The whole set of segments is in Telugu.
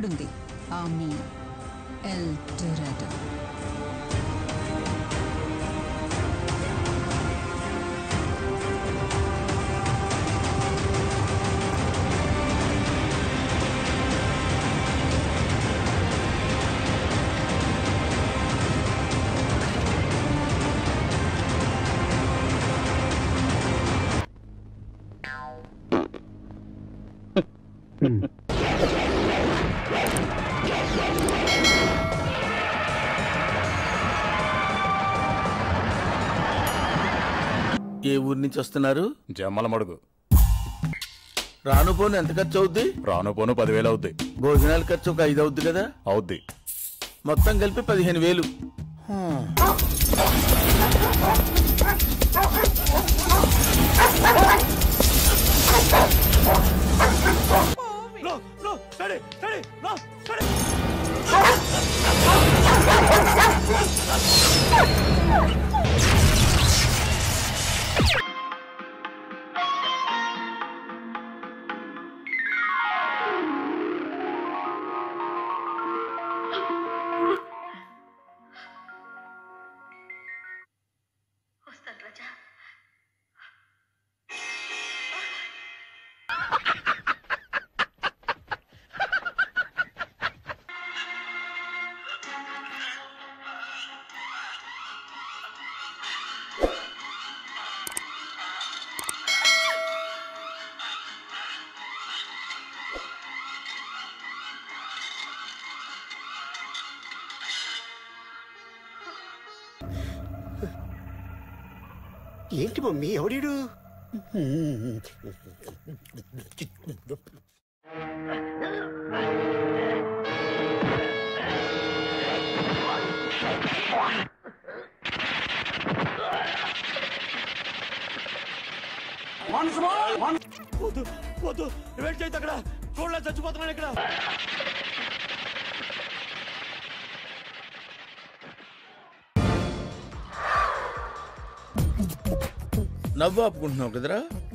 అక్కడుంది ఆ మీ ఎల్ డొరాడో ఏ ఊరి నుంచి వస్తున్నారు జమ్మల మడుగు రాను పోను ఎంత ఖర్చు అవుద్ది రాను పోను పదివేలు అవుద్ది భోజనాల ఖర్చు ఒక ఐదు అవుద్ది కదా అవుద్ది మొత్తం కలిపి పదిహేను వేలు ఏంటి మమ్మీ ఎవడీడు వద్దు వద్దు వెయిట్ చేయొద్దు అక్కడ చూడలేదు చచ్చిపోతున్నాను ఇక్కడ నవ్వు ఆపుకుంటున్నావు కదరా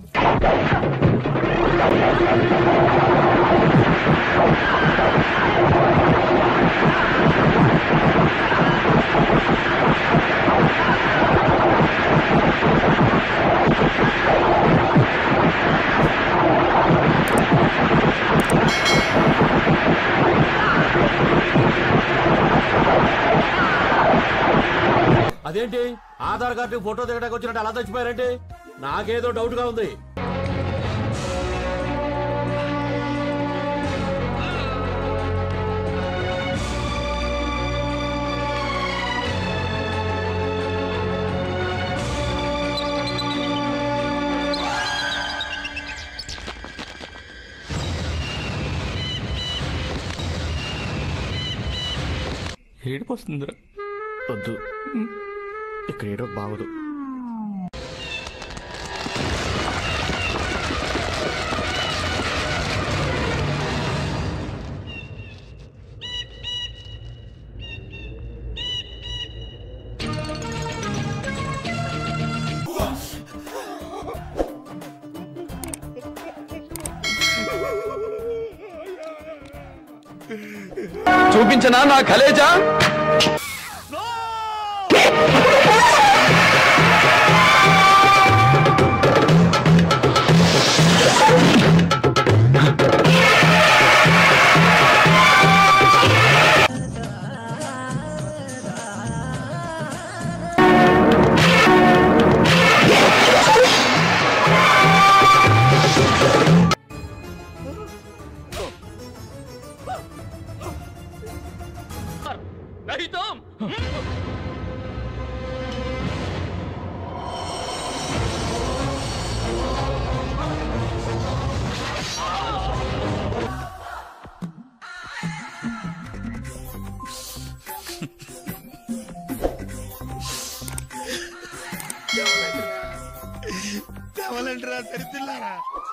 అదేంటి ఆధార్ కార్డు ఫోటో దిగడానికి వచ్చినట్టు అలా చచ్చిపోయారంటే నాకేదో డౌట్ గా ఉంది ఏడుపు వస్తుందిరా వద్దు ఇక్కడ ఏడో బాగోదు చూపించనా నా కలేజా కావాలంటారా దరిద్రులారా